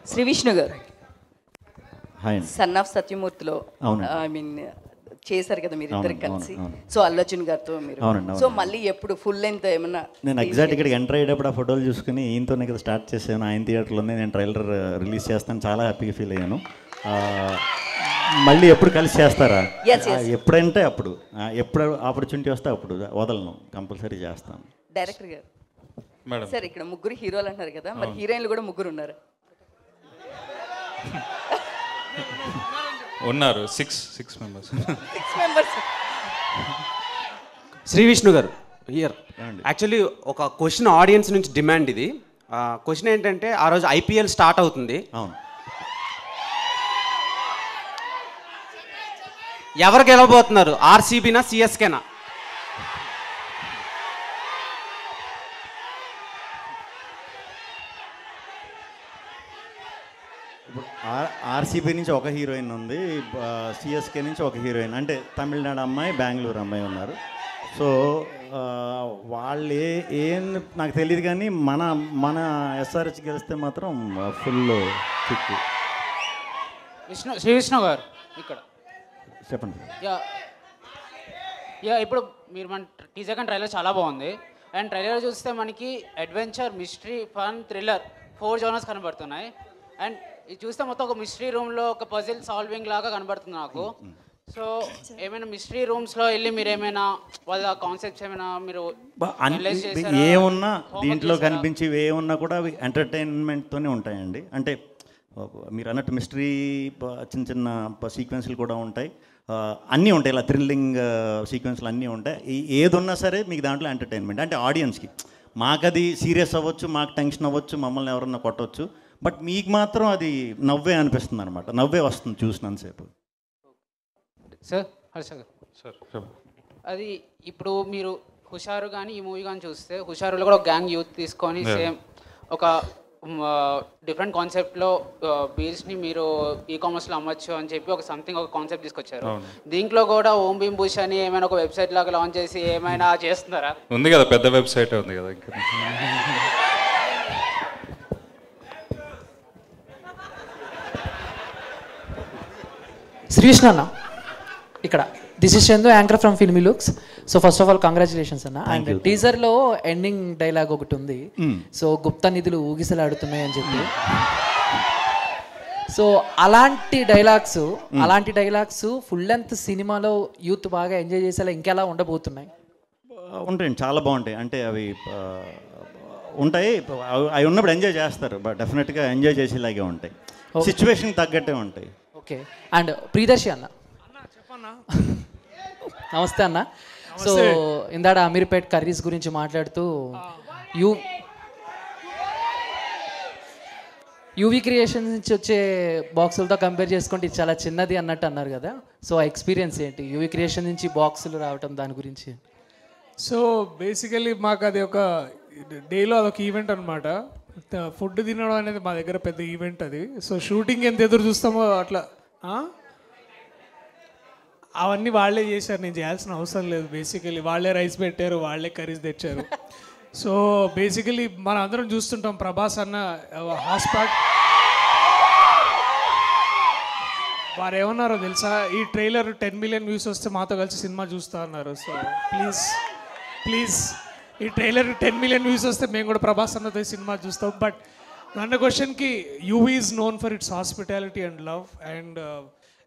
శ్రీ విష్ణు గారు హాయ్ అండి son of సత్యమూర్తిలో అవునండి. ఐ మీన్ చేశారు కదా మీరు ఇద్దరు అవునండి, కలిసి అవును, సో అల్లర్జున్ గారితో మీరు అవునండి, సో అవునండి. మళ్ళీ ఎప్పుడు ఫుల్ లెంత్ ఏమన్నా నేను ఎగ్జాక్ట్ ఇక్కడికి ఎంటర్ అయ్యేటప్పుడు ఆ ఫోటోలు చూసుకుని ఈయనతోనే కదా స్టార్ట్ చేశాను ఆయన థియేటర్లోనే నేను ట్రైలర్ రిలీజ్ చేస్తాను చాలా హ్యాపీగా ఫీల్ అయ్యాను ఆ, మళ్ళీ ఎప్పుడు కలిసి చేస్తారా Yes, yes. ఆ, ఎప్పుడంటే అప్పుడు ఆ, ఎప్పుడు ఆపర్చునిటీ వస్తే అప్పుడు వదలను కంపల్సరీ చేస్తాను డైరెక్టర్ గారు మేడం సార్ ఇక్కడ ముగ్గురు హీరోలు అంటారు కదా మరి హీరోయిన్లు కూడా ముగ్గురు ఉన్నారు ఉన్నారు six six members six members Shri Vishnu గారు హియర్ ఏమండి? యాక్చువల్లీ ఒక క్వశ్చన్ ఆడియన్స్ నుంచి డిమాండ్ ఇది క్వశ్చన్ ఏంటంటే ఆ రోజు ఐపీఎల్ స్టార్ట్ అవుతుంది అవును ఎవరు గెలవబోతున్నారు ఆర్సీబీనా సిఎస్కేనా ఇప్పుడు ఆర్ ఆర్సీబీ నుంచి ఒక హీరోయిన్ ఉంది సిఎస్కే నుంచి ఒక హీరోయిన్ అంటే తమిళనాడు అమ్మాయి బెంగళూరు అమ్మాయి ఉన్నారు సో ఆ, వాళ్ళు ఏ ఏం నాకు తెలియదు కానీ మన మన ఎస్ఆర్హెచ్ గెలిస్తే మాత్రం ఫుల్ చిక్కు విష్ణు శ్రీ విష్ణు గారు ఇక్కడ చెప్పండి యా యా ఇప్పుడు మీరు మన టీజర్ కానీ ట్రైలర్ చాలా బాగుంది అండ్ ట్రైలర్ చూస్తే మనకి adventure mystery fun thriller four genres కనబడుతున్నాయి అండ్ ఇది చూస్తే మొత్తం ఒక మిస్టరీ రూమ్లో ఒక పజిల్ సాల్వింగ్ లాగా కనబడుతుంది నాకు సో ఏమైనా మిస్టరీ రూమ్స్లో వెళ్ళి మీరు ఏమైనా వాళ్ళ కాన్సెప్ట్స్ ఏమైనా మీరు బా- అన్ని- analyze ఇవి చేశారా? ఏమున్నా Homework దీంట్లో చేశారా? కనిపించేవి ఏమున్నా కూడా అవి ఎంటర్టైన్మెంట్తోనే ఉంటాయండి అంటే ఆ, మీరు అన్నట్టు మిస్టరీ చిన్న చిన్న సీక్వెన్స్లు కూడా ఉంటాయి ఆ, అన్నీ ఉంటాయి ఇలా థ్రిల్లింగ్ సీక్వెన్స్లు అన్నీ ఉంటాయి ఈ- ఏది ఉన్నా సరే మీకు దాంట్లో ఎంటర్టైన్మెంట్ అంటే ఆడియన్స్కి మాకు అది సీరియస్ అవ్వచ్చు మాకు టెన్షన్ అవ్వచ్చు మమ్మల్ని ఎవరన్నా కొట్టవచ్చు బట్ మీకు మాత్రం అది నవ్వే అనిపిస్తుంది అనమాట నవ్వే వస్తుంది చూసినంతసేపు సార్ హర్ష గారు సార్ అది ఇప్పుడు మీరు హుషారు కానీ ఈ మూవీ కానీ చూస్తే హుషారులో కూడా ఒక గ్యాంగ్ యూత్ తీసుకొని Yeah. సేమ్ ఒక డిఫరెంట్ కాన్సెప్ట్లో బీల్స్ని మీరు ఈ కామర్స్లో అమ్మచ్చు అని చెప్పి ఒక సంథింగ్ ఒక కాన్సెప్ట్ తీసుకొచ్చారు అవును. దీంట్లో కూడా ఓం భీమ్ బుష్ అని ఏమైనా ఒక వెబ్సైట్ లాగా లాంచ్ చేసి ఏమైనా చేస్తున్నారా ఉంది కదా పెద్ద వెబ్సైట్ ఉంది కదా ఇంకా శ్రీకృష్ణ అన్న ఇక్కడ this is Chandu anchor from filmy looks so first of all congratulations అన్న అండ్ టీజర్లో ఎండింగ్ డైలాగ్ ఒకటి ఉంది సో గుప్త నిధులు ఊగిసలాడుతున్నాయి అని చెప్పి సో అలాంటి డైలాగ్స్ అలాంటి డైలాగ్స్ ఫుల్ లెంత్ సినిమాలో యూత్ బాగా ఎంజాయ్ చేసేలా ఇంకెలా ఉండబోతున్నాయి ఉంటాయండి చాలా బాగుంటాయి అంటే అవి ఆ, ఉంటాయి అవి అవి ఉన్నప్పుడు ఎంజాయ్ చేస్తారు బట్ డెఫినెట్గా ఎంజాయ్ చేసేలాగే ఉంటాయి సిచ్యువేషన్కి తగ్గట్టే ఉంటాయి ఓకే అండ్ ప్రియదర్శి అన్న నమస్తే అన్న సో ఇందాడ అమీర్పేట్ కర్రీస్ గురించి మాట్లాడుతూ యూ యూవీ క్రియేషన్ నుంచి వచ్చే బాక్సులతో కంపేర్ చేసుకుంటే ఇది చాలా చిన్నది అన్నట్టు అన్నారు కదా సో ఆ ఎక్స్పీరియన్స్ ఏంటి యూవీ క్రియేషన్ నుంచి బాక్సులు రావటం దాని గురించి సో బేసికలీ మాకు అది ఒక డేలో అదొక ఈవెంట్ అనమాట ఫుడ్ తినడం అనేది మా దగ్గర పెద్ద ఈవెంట్ అది సో షూటింగ్ ఎంత ఎదురు చూస్తామో అట్లా ఆ? అవన్నీ వాళ్ళే చేశారు నేను చేయాల్సిన అవసరం లేదు బేసికలీ వాళ్ళే రైస్ పెట్టారు వాళ్ళే కర్రీస్ తెచ్చారు సో బేసికలీ మనం అందరం చూస్తుంటాం ప్రభాస్ అన్న హాస్పాట్ వారు ఏమన్నారో తెలుసా ఈ ట్రైలర్ టెన్ మిలియన్ వ్యూస్ వస్తే మాతో కలిసి సినిమా చూస్తా అన్నారు సో ప్లీజ్ ప్లీజ్ ఈ ట్రైలర్ టెన్ మిలియన్ వ్యూస్ వస్తే మేము కూడా ప్రభాస్ అన్నతో ఈ సినిమా చూస్తాం బట్ నన్న క్వశ్చన్కి UV is known for its hospitality and love and